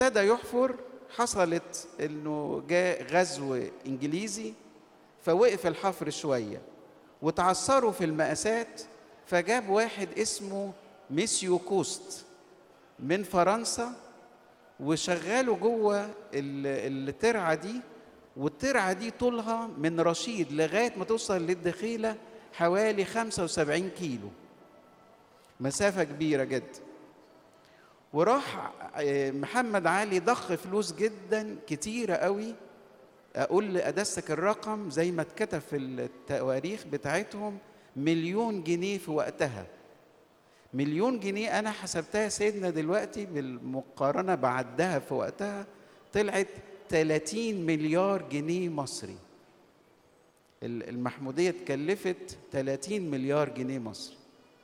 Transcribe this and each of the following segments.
ابتدى يحفر حصلت انه جاء غزو انجليزي فوقف الحفر شويه وتعثروا في المقاسات فجاب واحد اسمه ميسيو كوست من فرنسا وشغاله جوه ال- الترعه دي والترعه دي طولها من رشيد لغايه ما توصل للدخيله حوالي 75 كيلو مسافه كبيره جدا وراح آه، محمد علي ضخ فلوس جدا كتيره قوي اقول لادسك الرقم زي ما اتكتب في التواريخ بتاعتهم مليون جنيه في وقتها مليون جنيه انا حسبتها سيدنا دلوقتي بالمقارنه بعدها في وقتها طلعت 30 مليار جنيه مصري ال- المحموديه اتكلفت 30 مليار جنيه مصري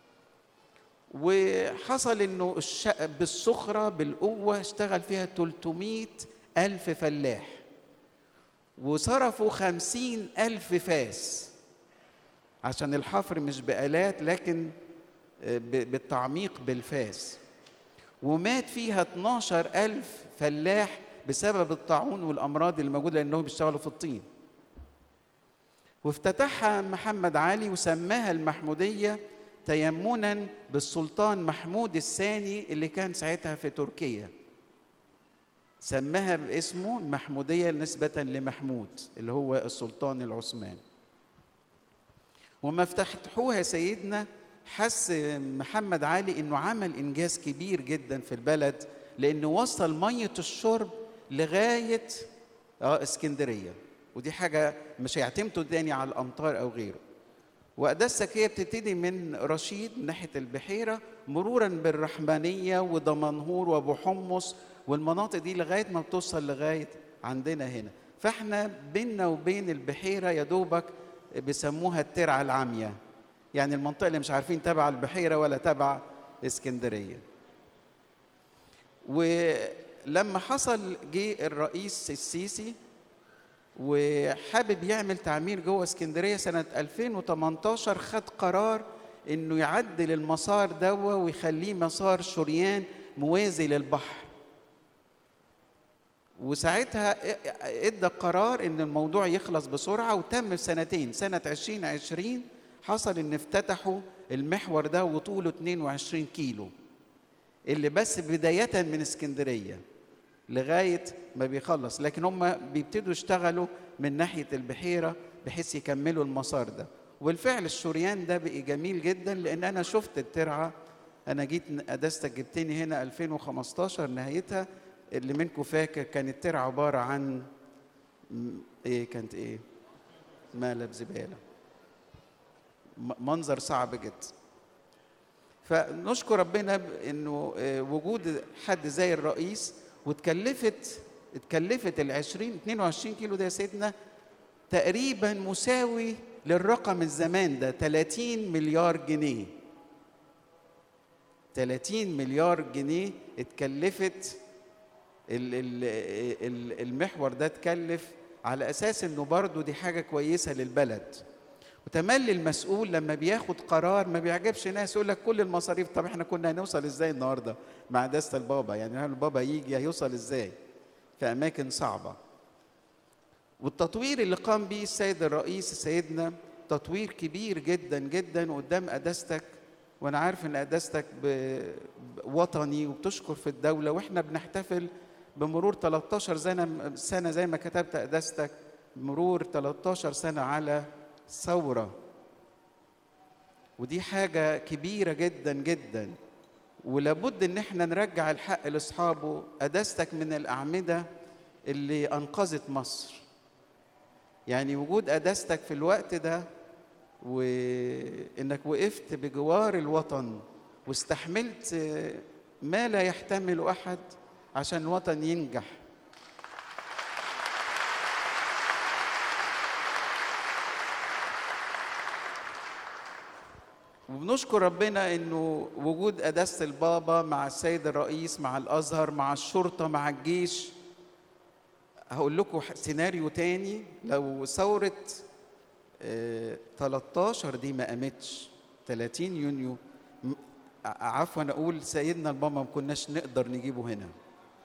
وحصل انه الشقة بالسخرة بالقوة اشتغل فيها 300 ألف فلاح وصرفوا خمسين ألف فاس عشان الحفر مش بآلات لكن آه، ب- بالتعميق بالفاس ومات فيها 12 ألف فلاح بسبب الطاعون والأمراض الموجودة لأنهم بيشتغلوا في الطين وافتتحها محمد علي وسماها المحمودية تيمنا بالسلطان محمود الثاني اللي كان ساعتها في تركيا سماها باسمه المحمودية نسبة لمحمود اللي هو السلطان العثماني وما افتتحوها سيدنا حس محمد علي انه عمل انجاز كبير جدا في البلد لانه وصل ميه الشرب لغايه اه اسكندريه ودي حاجه مش هيعتمدوا تاني على الامطار او غيره وقدسك هي بتبتدي من رشيد من ناحيه البحيره مرورا بالرحمانيه ودمنهور وابو حمص والمناطق دي لغايه ما بتوصل لغايه عندنا هنا فاحنا بيننا وبين البحيره يا دوبك بيسموها الترعه العاميه يعني المنطقه اللي مش عارفين تبع البحيره ولا تبع اسكندريه ولما حصل جه الرئيس السيسي وحابب يعمل تعمير جوه اسكندريه سنه 2018 خد قرار انه يعدل المسار دوا ويخليه مسار شريان موازي للبحر وساعتها ادى قرار ان الموضوع يخلص بسرعه وتم في سنتين سنه 2020 حصل ان افتتحوا المحور ده وطوله 22 كيلو اللي بس بدايه من اسكندريه لغايه ما بيخلص لكن هم بيبتدوا يشتغلوا من ناحيه البحيره بحيث يكملوا المسار ده والفعل الشريان ده بقي جميل جدا لان انا شفت الترعه انا جيت قداستك جبتني هنا 2015 نهايتها اللي منكم فاكر كانت ترعه عباره عن م- ايه كانت ايه مقلب زباله م- منظر صعب جدا فنشكر ربنا ب- انه آه، وجود حد زي الرئيس واتكلفت اتكلفت ال 20 22 كيلو ده يا سيدنا تقريبا مساوي للرقم الزمان ده 30 مليار جنيه 30 مليار جنيه اتكلفت ال- ال- ال- المحور ده اتكلف على اساس انه برضه دي حاجه كويسه للبلد وتملي المسؤول لما بياخد قرار ما بيعجبش ناس يقول لك كل المصاريف طب احنا كنا هنوصل ازاي النهارده مع داسة البابا يعني هل البابا يجي هيوصل ازاي في اماكن صعبه والتطوير اللي قام به السيد الرئيس سيدنا تطوير كبير جدا جدا قدام قداستك وانا عارف ان قداستك ب- ب- وطني وبتشكر في الدوله واحنا بنحتفل بمرور 13 سنه سنه زي ما كتبت قداستك مرور 13 سنه على ثوره ودي حاجه كبيره جدا جدا ولابد ان احنا نرجع الحق لاصحابه قداستك من الاعمده اللي انقذت مصر يعني وجود قداستك في الوقت ده وانك وقفت بجوار الوطن واستحملت ما لا يحتمل احد عشان الوطن ينجح وبنشكر ربنا انه وجود قداسه البابا مع السيد الرئيس مع الازهر مع الشرطه مع الجيش هقول لكم سيناريو تاني لو ثوره آه، 13 دي ما قامتش 30 يونيو م- ع- عفوا اقول سيدنا البابا ما كناش نقدر نجيبه هنا